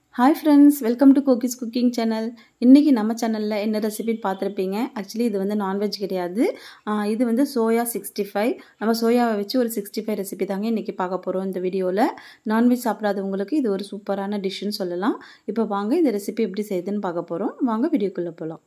hi friends welcome to கோகிஸ் cooking channel இன்றைக்கி நம்ம சேனலில் என்ன ரெசிபின்னு பார்த்துருப்பீங்க ஆக்சுவலி இது வந்து நான்வெஜ் கிடையாது ஆஹ் இது வந்து சோயா சிக்ஸ்டி ஃபைவ் நம்ம சோயாவை வச்சு ஒரு சிக்ஸ்டி ஃபைவ் ரெசிபி தாங்க இன்றைக்கி பார்க்க போகிறோம் இந்த வீடியோவில் நான்வெஜ் சாப்பிடாதவங்களுக்கு இது ஒரு சூப்பரான டிஷ்ஷுன்னு சொல்லலாம் இப்போ வாங்க இந்த ரெசிபி எப்படி செய்யுதுன்னு பார்க்க போகிறோம் வாங்க வீடியோக்குள்ளே போகலாம்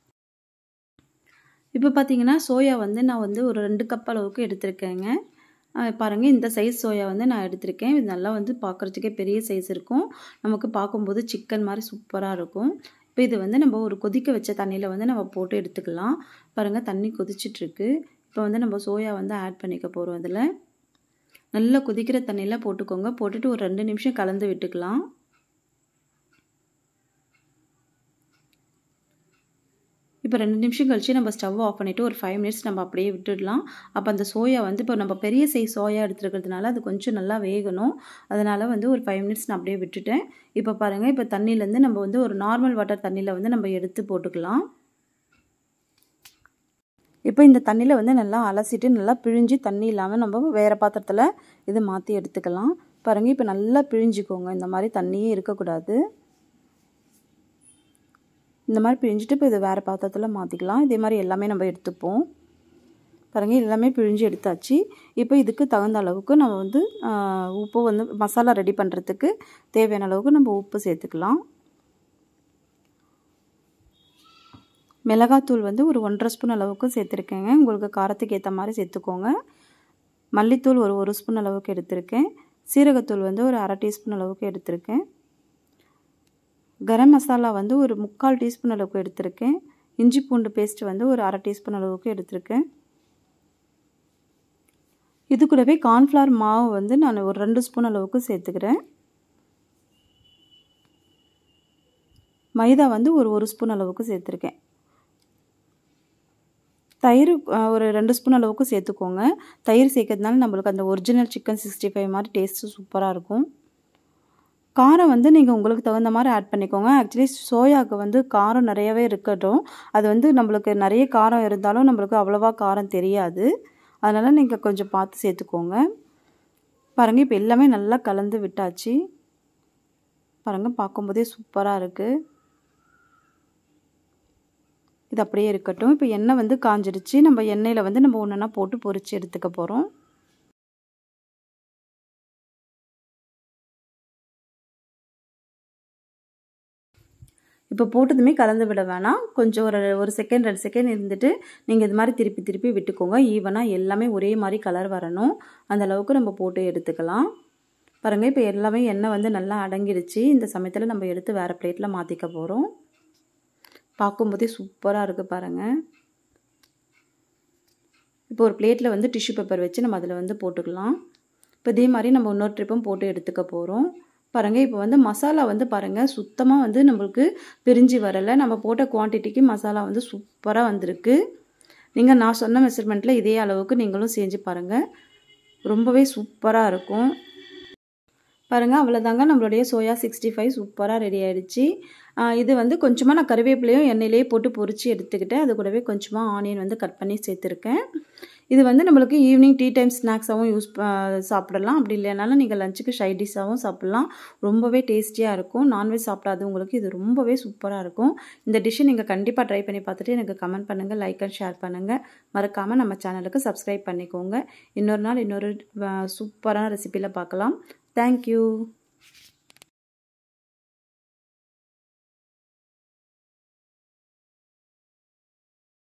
இப்போ பார்த்தீங்கன்னா சோயா வந்து நான் வந்து ஒரு ரெண்டு கப் அளவுக்கு எடுத்திருக்கேங்க பாருங்கள் இந்த சைஸ் சோயா வந்து நான் எடுத்திருக்கேன் இது நல்லா வந்து பார்க்குறதுக்கே பெரிய சைஸ் இருக்கும் நமக்கு பார்க்கும்போது சிக்கன் மாதிரி சூப்பராக இருக்கும் இப்போ இது வந்து நம்ம ஒரு கொதிக்க வச்ச தண்ணியில் வந்து நம்ம போட்டு எடுத்துக்கலாம் பாருங்கள் தண்ணி கொதிச்சிட்ருக்கு இப்போ வந்து நம்ம சோயா வந்து ஆட் பண்ணிக்க போகிறோம் இதில் நல்லா கொதிக்கிற தண்ணியில் போட்டுக்கோங்க போட்டுட்டு ஒரு ரெண்டு நிமிஷம் கலந்து விட்டுக்கலாம் இப்போ ரெண்டு நிமிஷம் கழிச்சு நம்ம ஸ்டவ் ஆஃப் பண்ணிவிட்டு ஒரு ஃபைவ் மினிட்ஸ் நம்ம அப்படியே விட்டுடலாம் அப்போ அந்த சோயா வந்து இப்போ நம்ம பெரிய சைஸ் சோயா எடுத்துருக்கிறதுனால அது கொஞ்சம் நல்லா வேகணும் அதனால் வந்து ஒரு ஃபைவ் மினிட்ஸ் நான் அப்படியே விட்டுட்டேன் இப்போ பாருங்கள் இப்போ தண்ணியிலேருந்து நம்ம வந்து ஒரு நார்மல் வாட்டர் தண்ணியில் வந்து நம்ம எடுத்து போட்டுக்கலாம் இப்போ இந்த தண்ணியில் வந்து நல்லா அலசிட்டு நல்லா பிழிஞ்சு தண்ணி இல்லாமல் நம்ம வேறு பாத்திரத்தில் இது மாற்றி எடுத்துக்கலாம் பாருங்கள் இப்போ நல்லா பிழிஞ்சிக்கோங்க இந்த மாதிரி தண்ணியே இருக்கக்கூடாது இந்த மாதிரி பிழிஞ்சிட்டு இப்போ இது வேறு பாத்திரத்தில் மாற்றிக்கலாம் இதே மாதிரி எல்லாமே நம்ம எடுத்துப்போம் பாருங்கள் எல்லாமே பிழிஞ்சு எடுத்தாச்சு இப்போ இதுக்கு தகுந்த அளவுக்கு நம்ம வந்து உப்பு வந்து மசாலா ரெடி பண்ணுறதுக்கு தேவையான அளவுக்கு நம்ம உப்பு சேர்த்துக்கலாம் மிளகாத்தூள் வந்து ஒரு ஒன்றரை ஸ்பூன் அளவுக்கு சேர்த்துருக்கேங்க உங்களுக்கு காரத்துக்கு ஏற்ற மாதிரி சேர்த்துக்கோங்க மல்லித்தூள் ஒரு ஒரு ஸ்பூன் அளவுக்கு எடுத்திருக்கேன் சீரகத்தூள் வந்து ஒரு அரை டீஸ்பூன் அளவுக்கு எடுத்திருக்கேன் கரம் மசாலா வந்து ஒரு முக்கால் டீஸ்பூன் அளவுக்கு எடுத்திருக்கேன் இஞ்சி பூண்டு பேஸ்ட் வந்து ஒரு அரை டீஸ்பூன் அளவுக்கு எடுத்திருக்கேன் இது கூடவே கார்ன்ஃப்ளவர் மாவு வந்து நான் ஒரு ரெண்டு ஸ்பூன் அளவுக்கு சேர்த்துக்கிறேன் மைதா வந்து ஒரு ஒரு ஸ்பூன் அளவுக்கு சேர்த்துருக்கேன் தயிர் ஒரு ரெண்டு ஸ்பூன் அளவுக்கு சேர்த்துக்கோங்க தயிர் சேர்க்கறதுனால நம்மளுக்கு அந்த ஒரிஜினல் சிக்கன் சிக்ஸ்டி ஃபைவ் மாதிரி டேஸ்ட்டு சூப்பராக இருக்கும் காரம் வந்து நீங்கள் உங்களுக்கு தகுந்த மாதிரி ஆட் பண்ணிக்கோங்க ஆக்சுவலி சோயாவுக்கு வந்து காரம் நிறையவே இருக்கட்டும் அது வந்து நம்மளுக்கு நிறைய காரம் இருந்தாலும் நம்மளுக்கு அவ்வளோவா காரம் தெரியாது அதனால் நீங்கள் கொஞ்சம் பார்த்து சேர்த்துக்கோங்க பாருங்கள் இப்போ எல்லாமே நல்லா கலந்து விட்டாச்சு பாருங்கள் பார்க்கும்போதே சூப்பராக இருக்குது இது அப்படியே இருக்கட்டும் இப்போ எண்ணெய் வந்து காஞ்சிடுச்சு நம்ம எண்ணெயில் வந்து நம்ம ஒன்றுனா போட்டு பொரித்து எடுத்துக்க போகிறோம் இப்போ போட்டதுமே கலந்து விட வேணாம் கொஞ்சம் ஒரு ஒரு செகண்ட் ரெண்டு செகண்ட் இருந்துட்டு நீங்கள் இது மாதிரி திருப்பி திருப்பி விட்டுக்கோங்க ஈவனாக எல்லாமே ஒரே மாதிரி கலர் வரணும் அந்த அளவுக்கு நம்ம போட்டு எடுத்துக்கலாம் பாருங்கள் இப்போ எல்லாமே எண்ணெய் வந்து நல்லா அடங்கிடுச்சு இந்த சமயத்தில் நம்ம எடுத்து வேறு பிளேட்டில் மாற்றிக்க போகிறோம் பார்க்கும்போதே சூப்பராக இருக்குது பாருங்கள் இப்போ ஒரு பிளேட்டில் வந்து டிஷ்யூ பேப்பர் வச்சு நம்ம அதில் வந்து போட்டுக்கலாம் இப்போ இதே மாதிரி நம்ம இன்னொரு ட்ரிப்பும் போட்டு எடுத்துக்க போகிறோம் பாருங்கள் இப்போ வந்து மசாலா வந்து பாருங்கள் சுத்தமாக வந்து நம்மளுக்கு பிரிஞ்சு வரலை நம்ம போட்ட குவான்டிட்டிக்கு மசாலா வந்து சூப்பராக வந்திருக்கு நீங்கள் நான் சொன்ன மெஷர்மெண்ட்டில் இதே அளவுக்கு நீங்களும் செஞ்சு பாருங்கள் ரொம்பவே சூப்பராக இருக்கும் பாருங்கள் அவ்வளோதாங்க நம்மளுடைய சோயா சிக்ஸ்டி ஃபைவ் சூப்பராக ரெடி ஆகிடுச்சு இது வந்து கொஞ்சமாக நான் கருவேப்பிலையும் எண்ணெயிலேயே போட்டு பொரித்து எடுத்துக்கிட்டேன் அது கூடவே கொஞ்சமாக ஆனியன் வந்து கட் பண்ணி சேர்த்துருக்கேன் இது வந்து நம்மளுக்கு ஈவினிங் டீ டைம் ஸ்நாக்ஸாகவும் யூஸ் சாப்பிடலாம் அப்படி இல்லைனாலும் நீங்கள் லஞ்சுக்கு ஷை டிஷ்ஷாகவும் சாப்பிட்லாம் ரொம்பவே டேஸ்டியாக இருக்கும் நான்வெஜ் சாப்பிடாதவங்களுக்கு இது ரொம்பவே சூப்பராக இருக்கும் இந்த டிஷ்ஷை நீங்கள் கண்டிப்பாக ட்ரை பண்ணி பார்த்துட்டு எனக்கு கமெண்ட் பண்ணுங்கள் லைக் அண்ட் ஷேர் பண்ணுங்கள் மறக்காமல் நம்ம சேனலுக்கு சப்ஸ்கிரைப் பண்ணிக்கோங்க இன்னொரு நாள் இன்னொரு சூப்பரான ரெசிப்பியில் பார்க்கலாம் தேங்க்யூ